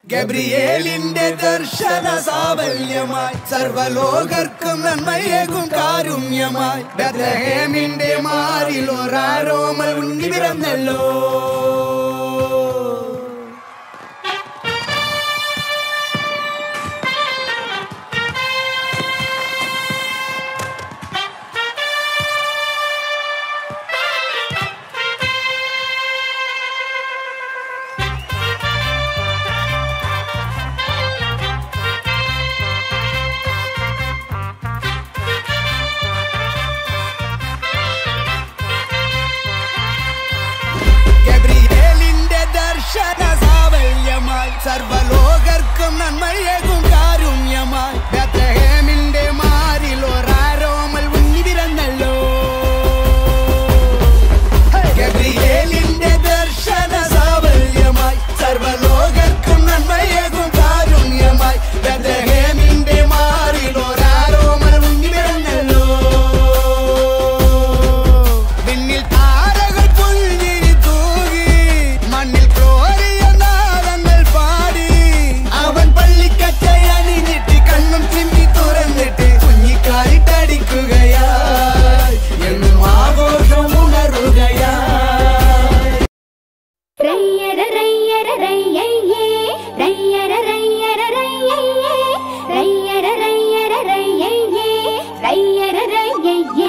ഗബ്രിയേലിന്റെ ദർശന സാവല്യമായി സർവലോകർക്കും നന്മയേകും കാരുണ്യമായി ബദ്രഹേമിന്റെ മാറിൽ ഒരാരോമൽ ഉണ്ണി പിറന്നല്ലോ ഗബ്രിയേലിന്റെ ദർശന സാവല്യമായി സർവലോകർക്കും നന്മയേകും കാരുണ്യമായി ബത്ലഹേമിന്റെ മാറിൽ ഒരാരോമൽ ഉണ്ണി പിറന്നല്ലോ ഗബ്രിയേലിന്റെ ദർശന സാവല്യമായി സർവലോകർക്കും നന്മയേകും കാരുണ്യമായി ബത്ലഹേമിന്റെ മാറിൽ ഒരാരോമൽ ഉണ്ണി പിറന്നല്ലോ വിണ്ണിൽ താരകൾ പുൽഞ്ഞിരി തൂകി മണ്ണിൽ ക്ലോറിയ നാദങ്ങൾ പാടി അവൻ പള്ളിക്കച്ചை അണിഞ്ഞിട്ട് കണ്ണും ചിമ്മി തുറന്നിട്ട് കുഞ്ഞിക്കാലിട്ടടിക്കുകയായി എന്നും ആഘോഷം ഉണരുകയായി റയ്യര റയ്യര റയ്യയ്യേ റയ്യര റയ്യര റയ്യയ്യേ റയ്യര റയ്യര റയ്യയ്യേ റയ്യര റയ്യയ്യേ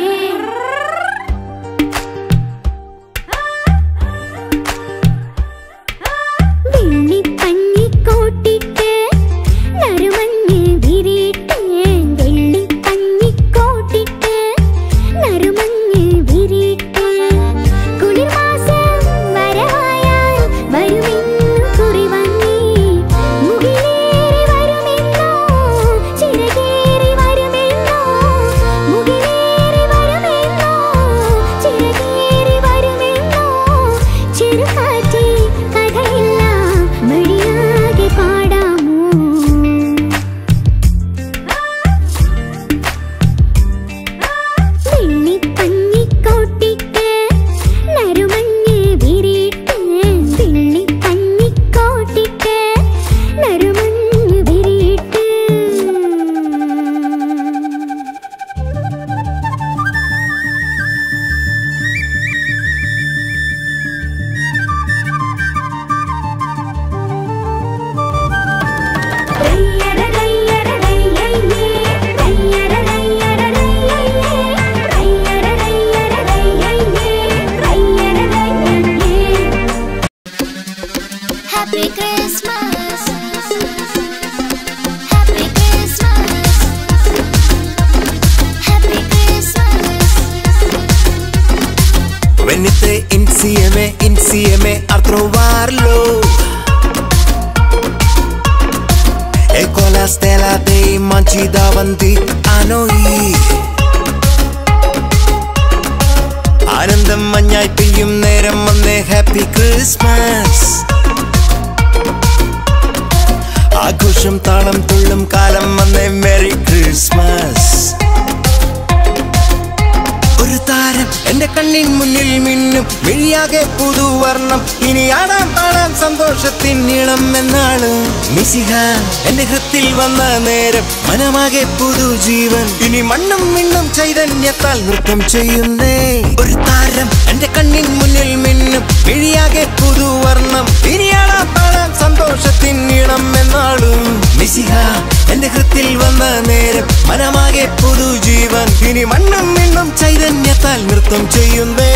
വെള്ളിപ്പഞ്ഞിക്കോട്ടിട്ട് നറുമഞ്ഞ് വിരിയിട്ട് വെള്ളിപ്പഞ്ഞിക്കോട്ടിട്ട് നറുമഞ്ഞ് വിരിയിട്ട് കുളിർമാസം വരവായാൽ വരുമെന്നു കുറിവന്നേ മുകിലേറി വരുമെന്നോ ചിറകേറി വരുമെന്നോ മുകിലേറി വരുമെന്നോ ചിറകേറി വരുമെന്നോ ചെറുകാറ്റേ കഥയെല്ലാം മൊഴിയാകെ പാടാമോ വെള്ളിപ്പഞ്ഞിക്കോട്ടിട്ട് നറുമഞ്ഞ് വിരിയിട്ട് വെള്ളിപ്പഞ്ഞിക്കോട്ടിട്ട് നറുമഞ്ഞ് വിരിയിട്ട് റയ്യര റയ്യര റയ്യയ്യേ റയ്യര റയ്യര റയ്യയ്യേ റയ്യര റയ്യര റയ്യയ്യേ റയ്യര റയ്യയ്യേ Happy Christmas. Happy Christmas. Happy Christmas. Venite insieme, insieme a trovarlo. Ecco la stella dei mangi davanti a noi. ആനന്ദം മഞ്ഞായി പെയ്യും നേരം വന്നേ ഹാപ്പി ക്രിസ്മസ് ആഘോഷം താളം തുള്ളും കാലം വന്നേ മെറി ക്രിസ്മസ് ഒരു താരം എന്റെ കണ്ണിൻ മുന്നിൽ മിന്നും മിഴിയാകെ പുതുവർണ്ണം ഇനി ആടാം പാടാം സന്തോഷത്തിൻ നീളം എന്നാണ് മിസിഹ എന്റെ ഹൃത്തിൽ വന്ന നേരം മനമാകെ പുതുജീവൻ ഇനി മണ്ണും മിണ്ണും ചൈതന്യത്താൽ നൃത്തം ചെയ്യുന്നേ ഒരു താരം എന്റെ കണ്ണിൻ മുന്നിൽ മിന്നും മിഴിയാകെ പുതുവർണ്ണം ഇനി ആടാം പാടാം സന്തോഷത്തിൻ നീളം എന്നാളും മിസിഹ എന്റെ ഹൃത്തിൽ വന്ന നേരം മനമാകെ പുതുജീവൻ ഇനി മണ്ണും മിണ്ണും ചൈതന്യത്താൽ നൃത്തം ചെയ്യുന്നേ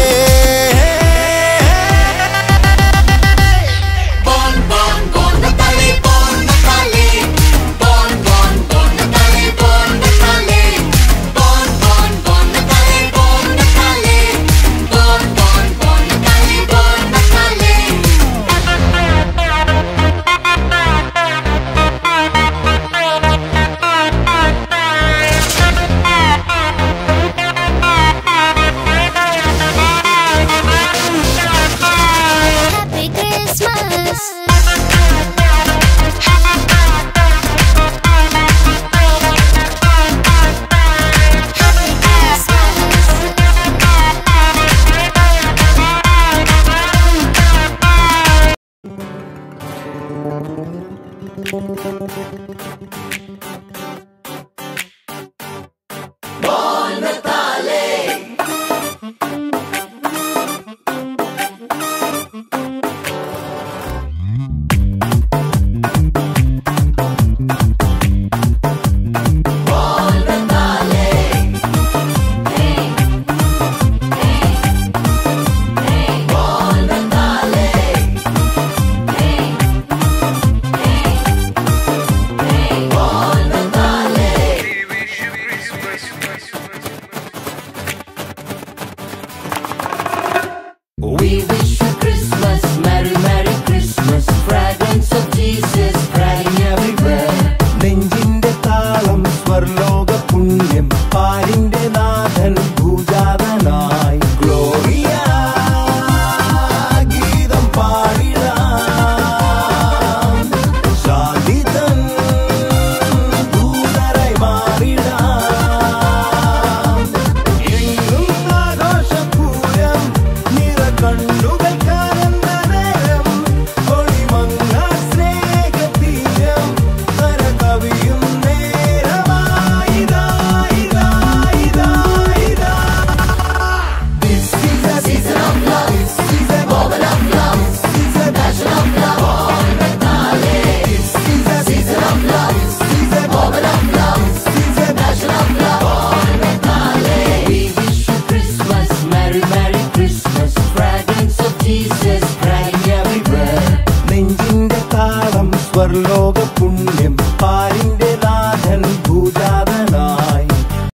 Happy